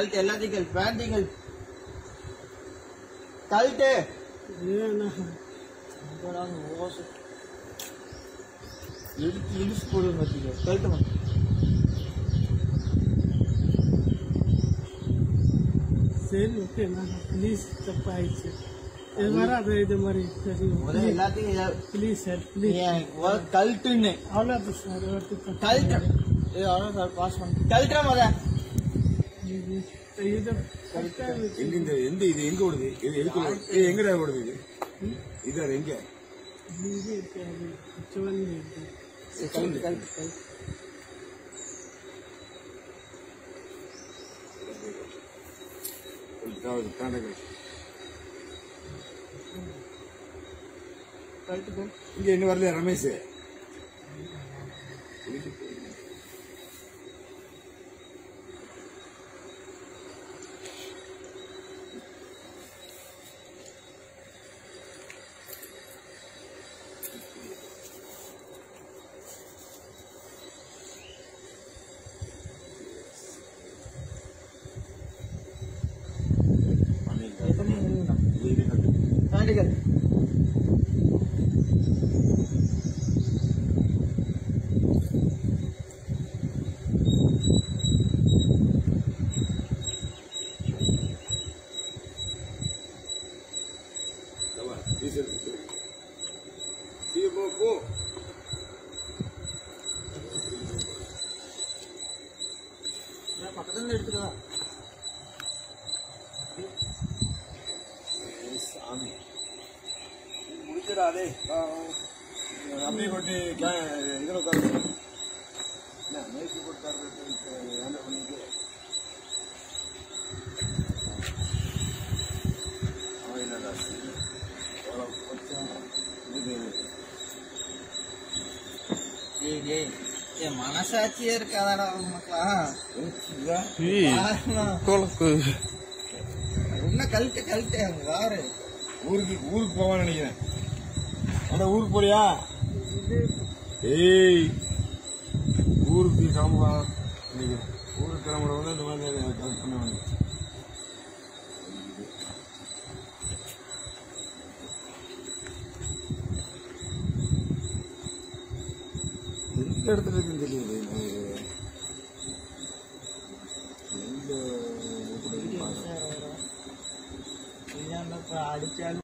கழட்டு எல்லாத்தையும் கழட்டு பேண்டையும் கழட்டு கழட்டு ஏன்னா இடிச்சு இடிச்சு போடுங்க பார்த்திங்க கழட்டுமா சரி ஓகேண்ணா ப்ளீஸ் தப்பாயிடுச்சு இது வராது இது மாதிரி சரி முதல்ல எல்லாத்தையும் இத- ப்ளீஸ் சார் நீ ப்ளீஸ் எனக்கு முதல்ல கழட்டுன்னு அவ்வளோதான் சார் ஒருத்தர் கழட்டு இது அவ்வளோ சார் பாஸ் பண்ணு கழட்டுறா முத இது இது கரெக்டாக எங்க இந்த எந்த இது எங்க ஓடுது இது எதுக்குள்ள இது எங்கடா ஓடுது இது இது அது எங்க இங்கே இருக்காது சிவன் இருக்கு கழட்டு கழட்டு கழட்டு இதாவது தாண்டங்கள் கழட்டு போ. இங்க இன்னும் வரல ரமேஷ் எத்தனை இருக்குண்ணா? பேண்ட்டு கழட்டு போ போ நான் பக்கத்துல இருந்து எடுத்துக்கலாம் சாமி முடிச்சிடாதே அப்படியே கொண்டு இதில் உட்காந்து என்ன மேய்ச்சி போட்டு வேலை பண்ணிட்டு அவன் என்னடா எவ்வளோ கொஞ்சம் இது டேய் டேய் என் மனசாட்சியே இருக்காதாடா மக்களா இன்னும் கழட்டு கழட்டு அங்க வாரு ஊருக்கு ஊருக்கு போவான்னு நினைக்கிறேன் அந்த ஊருக்கு போறியா ஏய் ஊருக்கு கிளம்புவா நினைக்கிறேன் ஊருக்கு கிளம்புறவங்க இந்த மாதிரி கலெக்ட் பண்ணுவாங்க எந்த இடத்துல இருக்குன்னு தெரியுது எந்த இதாண்டா இப்ப அடிச்சாலும்